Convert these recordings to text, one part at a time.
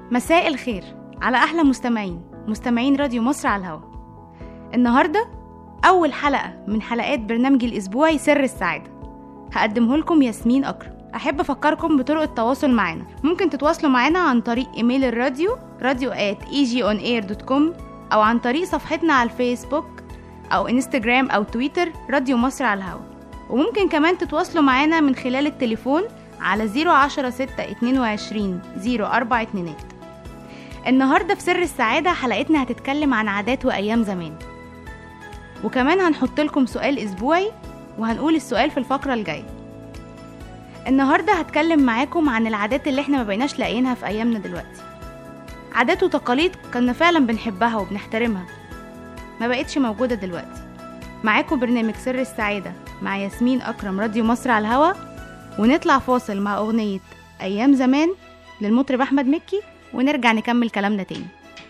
مساء الخير على أحلى مستمعين مستمعين راديو مصر على الهوا النهاردة أول حلقة من حلقات برنامج الأسبوعي سر السعادة هقدمه لكم ياسمين أكرم أحب أفكركم بطرق التواصل معنا ممكن تتواصلوا معنا عن طريق إيميل الراديو راديو at egionair.com أو عن طريق صفحتنا على الفيسبوك أو إنستجرام أو تويتر راديو مصر على الهوا وممكن كمان تتواصلوا معنا من خلال التليفون على 010 6 22 04 اتنينات النهارده في سر السعادة حلقتنا هتتكلم عن عادات وأيام زمان وكمان هنحط لكم سؤال أسبوعي وهنقول السؤال في الفقرة الجاية النهارده هتكلم معاكم عن العادات اللي احنا ما بقيناش لاقيينها في أيامنا دلوقتي عادات وتقاليد كنا فعلا بنحبها وبنحترمها ما بقتش موجودة دلوقتي معاكم برنامج سر السعادة مع ياسمين أكرم راديو مصر على الهوا ونطلع فاصل مع أغنية أيام زمان للمطرب أحمد مكي ونرجع نكمل كلامنا تاني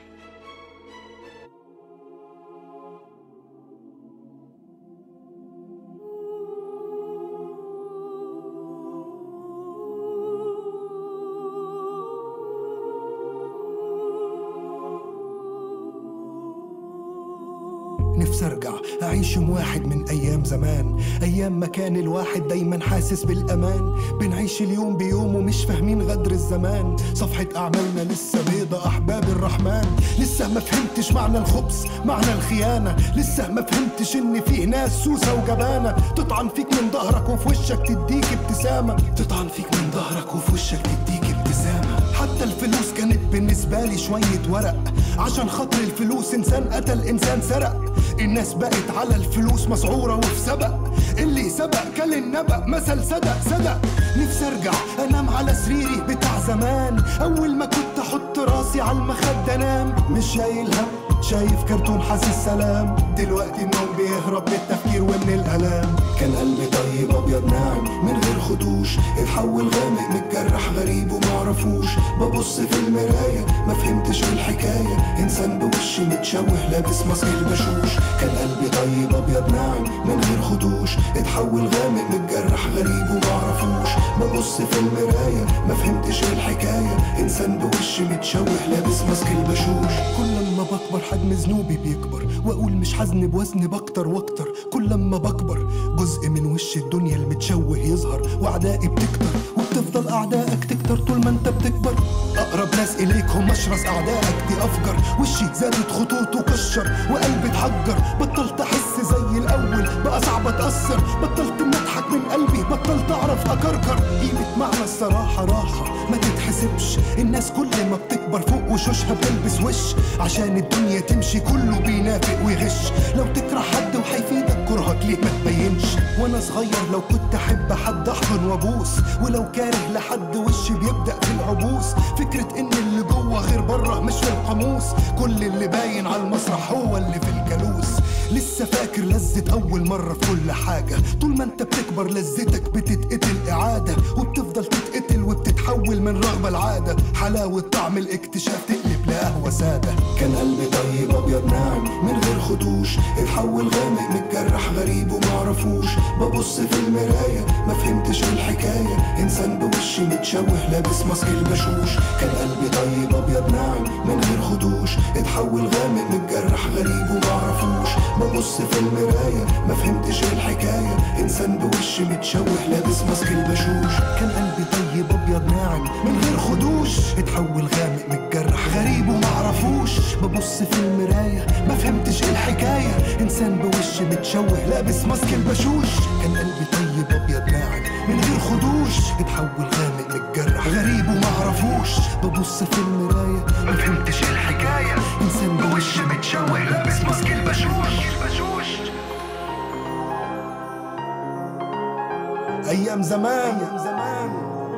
نفسي ارجع اعيش يوم واحد من ايام زمان ايام ما كان الواحد دايما حاسس بالامان بنعيش اليوم بيوم ومش فاهمين غدر الزمان صفحة اعمالنا لسه بيضة احباب الرحمن لسه ما فهمتش معنى الخبز معنى الخيانة لسه ما فهمتش ان فيه ناس سوسة وجبانة تطعن فيك من ظهرك وفي وشك تديك ابتسامة تطعن فيك من ظهرك وفي وشك تديك ابتسامة حتى الفلوس كانت بالنسبة لي شوية ورق عشان خاطر الفلوس انسان قتل انسان سرق الناس بقت على الفلوس مسعورة وفي سبق اللي سبق كل النبأ مثل صدق صدق نفسي ارجع انام على سريري بتاع زمان اول ما كنت احط راسي على المخدة انام مش شايل هم شايف كرتون حاسس سلام دلوقتي النوم بيهرب من التفكير ومن الالام كان قلبي طيب ابيض ناعم من غير خدوش اتحول غامق متجرح غريب ومعرفوش ببص في المراية ما فهمتش إيه الحكاية انسان بوش متشوه لابس ماسك البشوش كان قلبي طيب ابيض ناعم من غير خدوش اتحول غامق متجرح غريب ومعرفوش ببص في المراية ما فهمتش إيه الحكاية انسان بوش متشوه لابس ماسك البشوش كل ما بكبر حجم ذنوبي بيكبر واقول مش حزن بوزن بكتر واكتر كل ما بكبر جزء من وش الدنيا المتشوه يظهر واعدائي بتكتر وبتفضل اعدائك تكتر طول ما انت بتكبر اقرب ناس اليك هم اشرس اعدائك دي افجر وشي زادت خطوطه كشر وقلبي اتحجر بطلت احس زي الاول بقى صعب اتاثر بطلت ان اضحك من قلبي بطلت اعرف اكركر قيمه معنى الصراحه راحه ما تتحسبش الناس كل ما بتكبر فوق وشوشها بتلبس وش عشان الدنيا تمشي كله بينافق ويغش لو تكره حد وهيفيدك كرهك ليه ما تبينش وانا صغير لو كنت احب حد احضن وابوس ولو كاره لحد وشي بيبدا في العبوس فكره ان اللي جوه غير بره مش في القاموس كل اللي باين على المسرح هو اللي في الجلوس لسه فاكر لذة أول مرة في كل حاجة طول ما أنت بتكبر لذتك بتتقتل إعادة وبتفضل تتقتل وبتتحول من رغبة لعادة حلاوة طعم الاكتشاف تقلب لقهوة سادة كان قلبي طيب أبيض ناعم من غير خدوش اتحول غامق متجرح غريب ومعرفوش ببص في المراية ما فهمتش إيه الحكاية إنسان بوشي متشوه لابس ماسك البشوش كان قلبي طيب أبيض ناعم من غير خدوش اتحول غامق متجرح غريب ومعرفوش ببص في المراية ما فهمتش ايه الحكاية انسان بوش متشوه لابس ماسك البشوش كان قلبي طيب ابيض ناعم من غير خدوش اتحول غامق متجرح غريب ومعرفوش ببص في المراية ما فهمتش ايه الحكاية انسان بوش متشوه لابس ماسك البشوش كان قلبي طيب ابيض ناعم من غير خدوش اتحول غامق متجرح غريب ومعرفوش ببص في المراية ما فهمتش ايه الحكاية انسان بوش متشوه لابس ماسك البشوش ايام زمان ايام زمان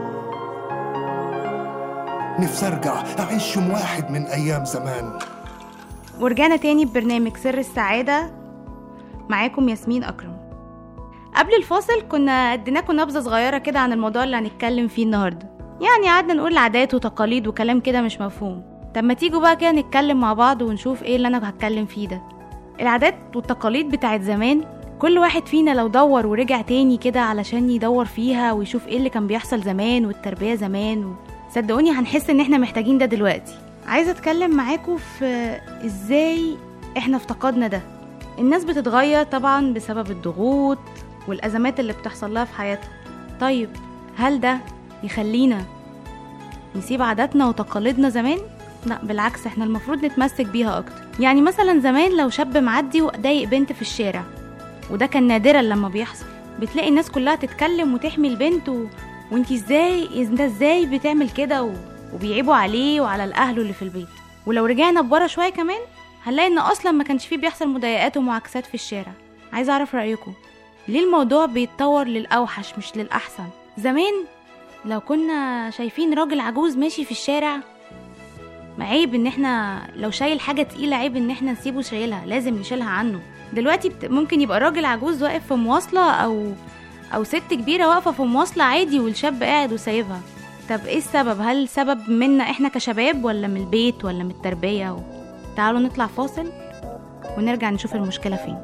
نفسي ارجع اعيش يوم واحد من ايام زمان ورجعنا تاني ببرنامج سر السعادة معاكم ياسمين أكرم قبل الفاصل كنا اديناكم نبذة صغيرة كده عن الموضوع اللي هنتكلم فيه النهاردة يعني قعدنا نقول عادات وتقاليد وكلام كده مش مفهوم طب ما تيجوا بقى كده نتكلم مع بعض ونشوف ايه اللي انا هتكلم فيه ده العادات والتقاليد بتاعت زمان كل واحد فينا لو دور ورجع تاني كده علشان يدور فيها ويشوف ايه اللي كان بيحصل زمان والتربية زمان صدقوني هنحس ان احنا محتاجين ده دلوقتي عايزه اتكلم معاكم في ازاي احنا افتقدنا ده الناس بتتغير طبعا بسبب الضغوط والازمات اللي بتحصل لها في حياتها طيب هل ده يخلينا نسيب عاداتنا وتقاليدنا زمان لا بالعكس احنا المفروض نتمسك بيها اكتر يعني مثلا زمان لو شاب معدي وضايق بنت في الشارع وده كان نادرا لما بيحصل بتلاقي الناس كلها تتكلم وتحمي البنت و... وانتي ازاي انت ازاي بتعمل كده و... وبيعيبوا عليه وعلى الاهل اللي في البيت ولو رجعنا بورا شويه كمان هنلاقي ان اصلا ما كانش فيه بيحصل مضايقات ومعاكسات في الشارع عايزه اعرف رايكم ليه الموضوع بيتطور للاوحش مش للاحسن زمان لو كنا شايفين راجل عجوز ماشي في الشارع ما عيب ان احنا لو شايل حاجه تقيله عيب ان احنا نسيبه شايلها لازم نشيلها عنه دلوقتي بت... ممكن يبقى راجل عجوز واقف في مواصله او او ست كبيره واقفه في مواصله عادي والشاب قاعد وسايبها طب ايه السبب هل السبب منا احنا كشباب ولا من البيت ولا من التربيه و... تعالوا نطلع فاصل ونرجع نشوف المشكله فين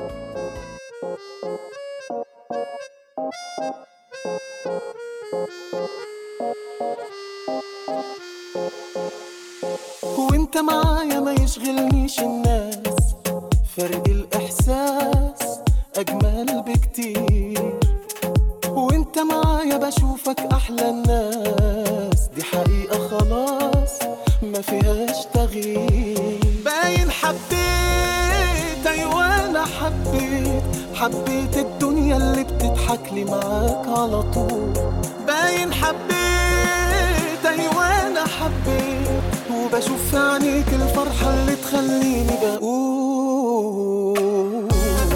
وانت معايا ما يشغلنيش الناس فرق الاحساس اجمل بكتير وانت معايا بشوفك احلى الناس دي حقيقة خلاص ما فيهاش تغيير باين حبيت ايوه انا حبيت حبيت الدنيا اللي بتضحك لي معاك على طول باين حبيت ايوه انا حبيت وبشوف في عينيك الفرحة اللي تخليني بقول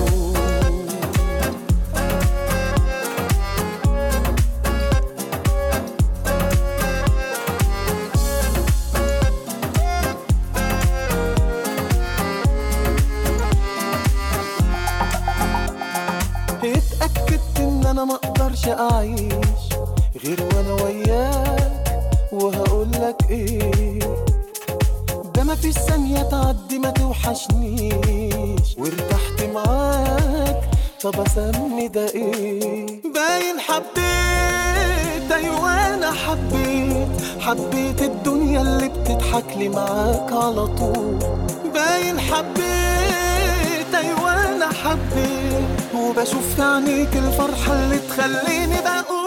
اتأكدت ان انا ما اقدرش اعيش غير وانا وياك وهقولك ايه ده ما فيش ثانية تعدي ما توحشنيش وارتحت معاك طب اسمي ده ايه باين حبيت ايوه انا حبيت حبيت الدنيا اللي بتضحك لي معاك على طول باين حبيت ايوه انا حبيت وبشوف في عينيك الفرحة اللي تخليني بقول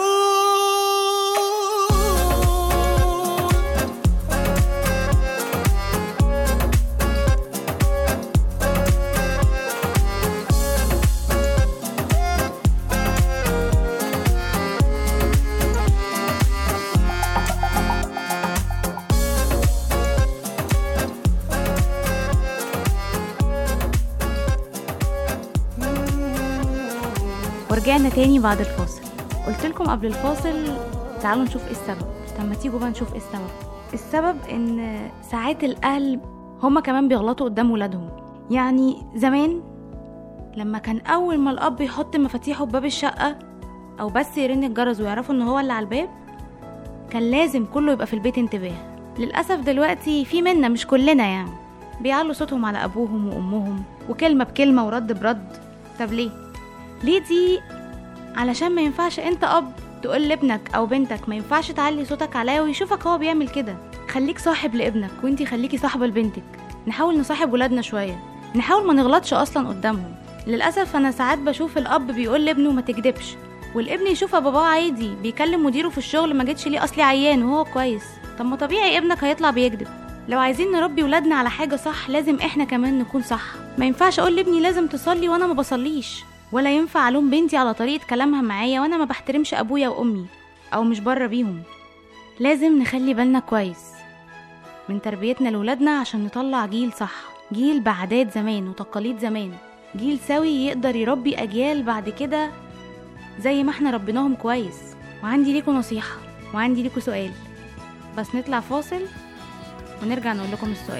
ورجعنا تاني بعد الفاصل قلت لكم قبل الفاصل تعالوا نشوف ايه السبب طب ما تيجوا بقى نشوف ايه السبب السبب ان ساعات الاهل هما كمان بيغلطوا قدام ولادهم يعني زمان لما كان اول ما الاب يحط مفاتيحه بباب الشقه او بس يرن الجرس ويعرفوا ان هو اللي على الباب كان لازم كله يبقى في البيت انتباه للاسف دلوقتي في منا مش كلنا يعني بيعلوا صوتهم على ابوهم وامهم وكلمه بكلمه ورد برد طب ليه ليه دي علشان ما ينفعش انت اب تقول لابنك او بنتك ما ينفعش تعلي صوتك عليا ويشوفك هو بيعمل كده خليك صاحب لابنك وانتي خليكي صاحبه لبنتك نحاول نصاحب ولادنا شويه نحاول ما نغلطش اصلا قدامهم للاسف انا ساعات بشوف الاب بيقول لابنه ما تكدبش والابن يشوف باباه عادي بيكلم مديره في الشغل ما جتش ليه اصلي عيان وهو كويس طب ما طبيعي ابنك هيطلع بيكذب لو عايزين نربي ولادنا على حاجه صح لازم احنا كمان نكون صح ما ينفعش اقول لابني لازم تصلي وانا ما بصليش ولا ينفع الوم بنتي على طريقه كلامها معايا وانا ما بحترمش ابويا وامي او مش بره بيهم لازم نخلي بالنا كويس من تربيتنا لولادنا عشان نطلع جيل صح جيل بعادات زمان وتقاليد زمان جيل سوي يقدر يربي اجيال بعد كده زي ما احنا ربيناهم كويس وعندي ليكوا نصيحه وعندي ليكوا سؤال بس نطلع فاصل ونرجع نقول لكم السؤال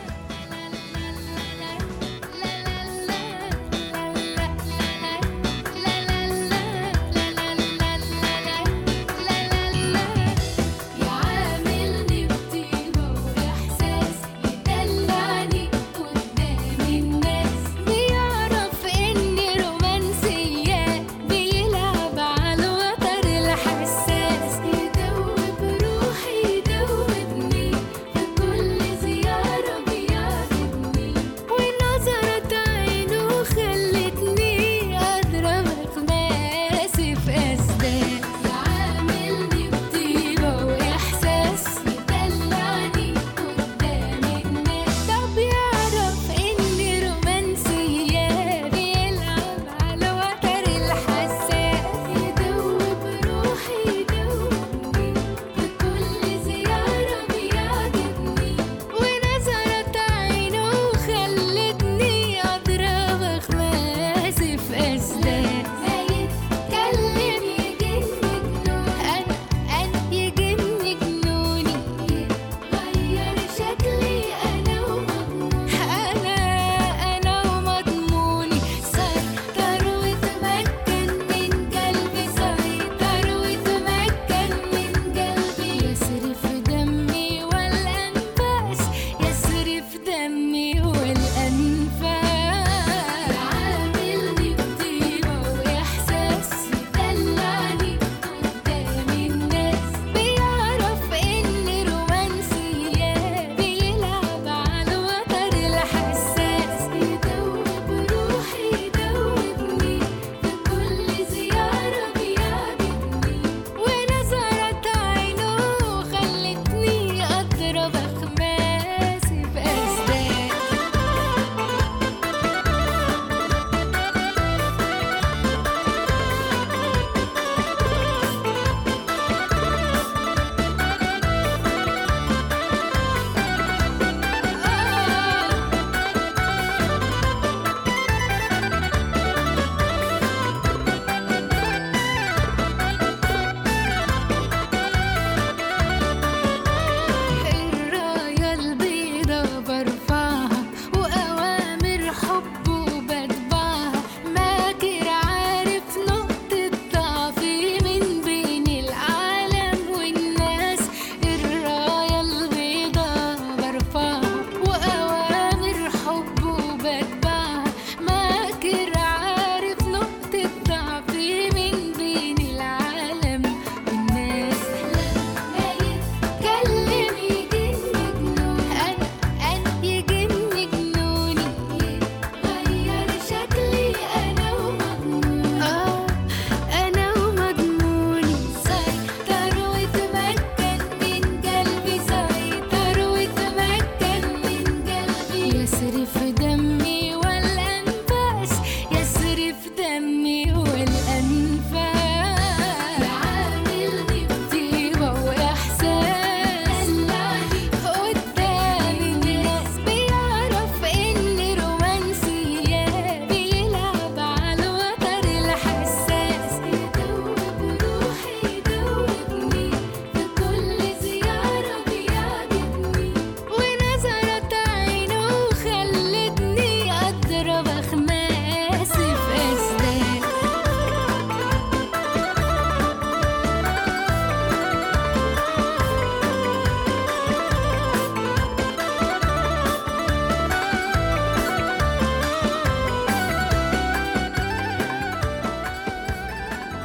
يعاملني بطيبة وإحساس يدلعني قدام الناس بيعرف إني رومانسية بيلعب على الوتر الحساس يدوب روحي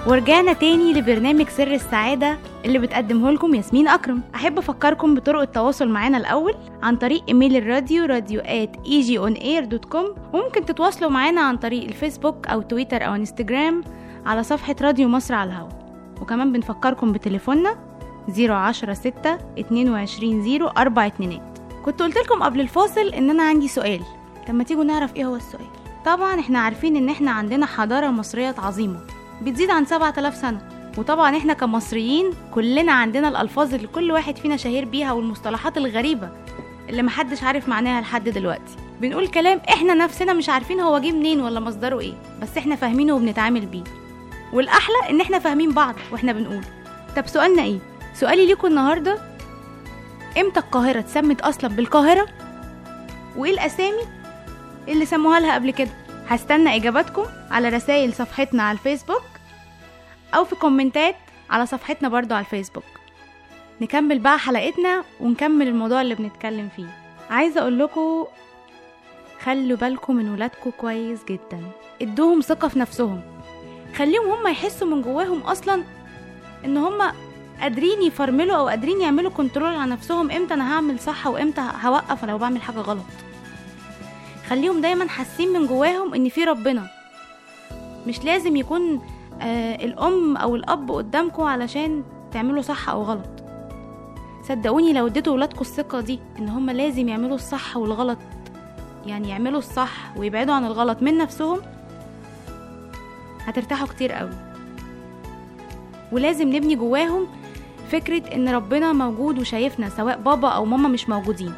ورجعنا تاني لبرنامج سر السعادة اللي بتقدمه لكم ياسمين أكرم أحب أفكركم بطرق التواصل معنا الأول عن طريق إيميل الراديو راديو at egionair.com وممكن تتواصلوا معنا عن طريق الفيسبوك أو تويتر أو انستجرام على صفحة راديو مصر على الهوا وكمان بنفكركم بتليفوننا 010 6 22 0 4 اتنينات كنت قلت لكم قبل الفاصل ان انا عندي سؤال طب ما تيجوا نعرف ايه هو السؤال طبعا احنا عارفين ان احنا عندنا حضارة مصرية عظيمة بتزيد عن 7000 سنة وطبعا احنا كمصريين كلنا عندنا الالفاظ اللي كل واحد فينا شهير بيها والمصطلحات الغريبة اللي محدش عارف معناها لحد دلوقتي بنقول كلام احنا نفسنا مش عارفين هو جه منين ولا مصدره ايه بس احنا فاهمينه وبنتعامل بيه والاحلى ان احنا فاهمين بعض واحنا بنقول طب سؤالنا ايه سؤالي ليكم النهارده امتى القاهره اتسمت اصلا بالقاهره وايه الاسامي اللي سموها لها قبل كده هستنى اجاباتكم على رسائل صفحتنا على الفيسبوك او في كومنتات على صفحتنا برضو على الفيسبوك نكمل بقى حلقتنا ونكمل الموضوع اللي بنتكلم فيه عايزه اقول لكم خلوا بالكم من ولادكم كويس جدا ادوهم ثقه في نفسهم خليهم هم يحسوا من جواهم اصلا ان هم قادرين يفرملوا او قادرين يعملوا كنترول على نفسهم امتى انا هعمل صح وامتى هوقف لو بعمل حاجه غلط خليهم دايما حاسين من جواهم ان في ربنا مش لازم يكون آه الام او الاب قدامكم علشان تعملوا صح او غلط صدقوني لو اديتوا ولادكم الثقه دي ان هم لازم يعملوا الصح والغلط يعني يعملوا الصح ويبعدوا عن الغلط من نفسهم هترتاحوا كتير قوي ولازم نبني جواهم فكرة ان ربنا موجود وشايفنا سواء بابا او ماما مش موجودين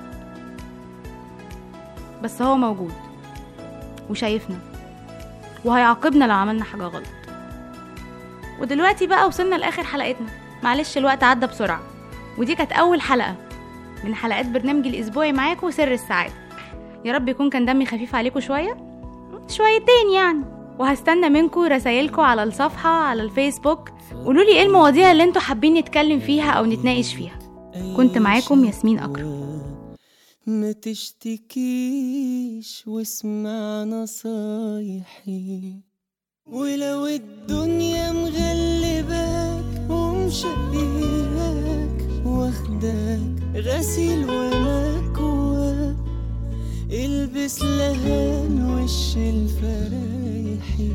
بس هو موجود وشايفنا وهيعاقبنا لو عملنا حاجة غلط ودلوقتي بقى وصلنا لاخر حلقتنا معلش الوقت عدى بسرعة ودي كانت اول حلقة من حلقات برنامج الاسبوعي معاكم سر السعادة يا رب يكون كان دمي خفيف عليكم شوية شويتين يعني وهستنى منكم رسايلكم على الصفحة على الفيسبوك قولوا لي ايه المواضيع اللي انتوا حابين نتكلم فيها او نتناقش فيها كنت معاكم ياسمين أكرم. ما تشتكيش واسمع نصايحي ولو الدنيا مغلباك ومشقياك واخداك غسيل ومكواك البس لهان وش الفرايحي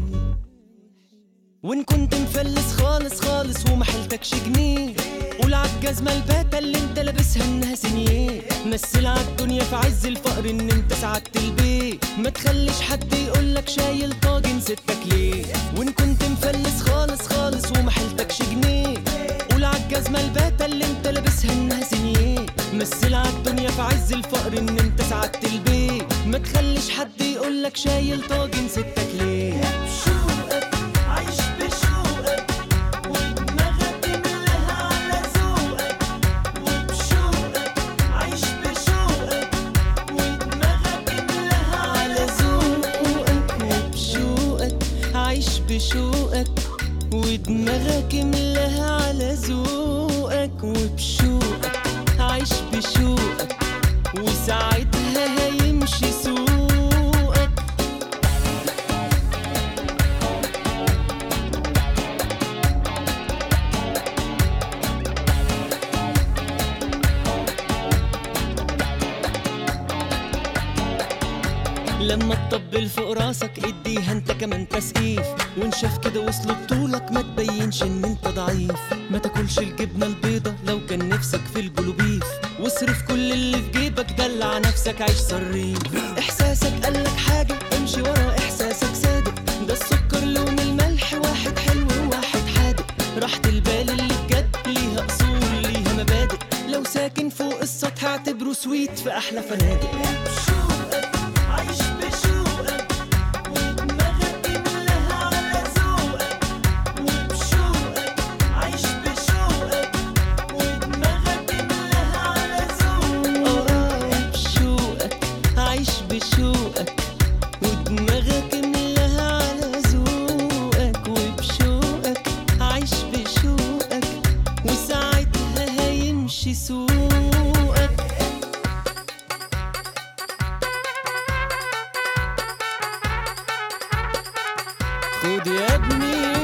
وان كنت مفلس خالص خالص وما حيلتكش جنيه قول عالجزمة الباتة اللي انت لابسها انها سنيه مثل عالدنيا في عز الفقر ان انت سعدت البيت ما تخليش حد يقولك شايل طاجن ستك ليه وان كنت مفلس خالص خالص وما حيلتكش جنيه قول عالجزمة الباتة اللي انت لابسها انها سنيه مثل عالدنيا في عز الفقر ان انت سعدت البيت ما تخليش حد يقولك شايل طاجن ستك ليه بشوقك عايش بشوقك ودماغك ملاها على ذوقك وبشوقك عايش بشوقك ودماغك ملاها على ذوقك وبشوقك عايش بشوقك ودماغك ملاها على ذوقك وبشوقك عايش بشوقك وساعتها هيمشي سوقك لما تطبل فوق راسك اديها انت كمان تسقيف وان شاف كده وصل بطولك ما تبينش ان انت ضعيف ما تاكلش الجبنه البيضه لو كان نفسك في البلوبيف واصرف كل اللي في جيبك دلع نفسك عيش صريف احساسك قالك حاجه امشي ورا احساسك صادق ده السكر لون الملح واحد حلو وواحد حادق راحة البال اللي بجد ليها اصول ليها مبادئ لو ساكن فوق السطح اعتبره سويت في احلى فنادق بشوقك عايش بشوقك ودماغك ملاها على ذوقك وبشوقك عايش بشوقك ودماغك ملاها على ذوقك اه بشوقك عايش بشوقك ودماغك ملاها على ذوقك وبشوقك عايش بشوقك وساعتها هيمشي سوقك خد يا ابني